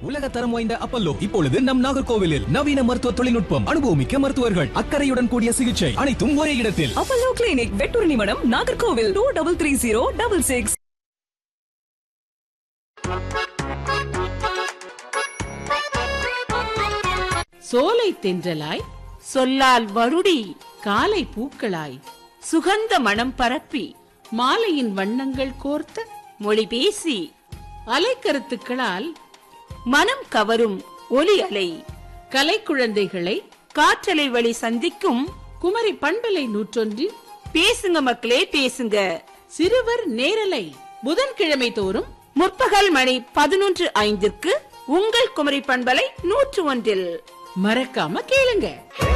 உலக தரம் வாய்ந்த அப்பல்லோ இப்பொழுது நம் நாகர்கோவிலில் நவீன மருத்துவ தொழில்நுட்பம் அனுபவமிக்க மருத்துவர்கள் அக்கறையுடன் கூடிய சிகிச்சை அனைத்தும் ஒரே இடத்தில் Apollo clinic Vettoornimadam Nagercoil two double three zero double six சோலை தென்றலாய் சொல்லால் வருடி காலை பூக்களாய் சுகந்த மனம் பரப்பி மாலையின் வண்ணங்கள் கோர்த்த மொழி பேசி அலைக்கருத்துக்களால் மனம் கவரும் ஒலி அலை கலைக்குழந்தைகளை காற்றலை வழி சந்திக்கும் குமரி பண்பலை நூற்றொன்றில் பேசுங்க மக்களே பேசுங்க சிறுவர் நேரலை புதன்கிழமை தோறும் முற்பகல் மணி பதினொன்று ஐந்திற்கு உங்கள் குமரி பண்பலை நூற்று ஒன்றில் மறக்காம கேளுங்க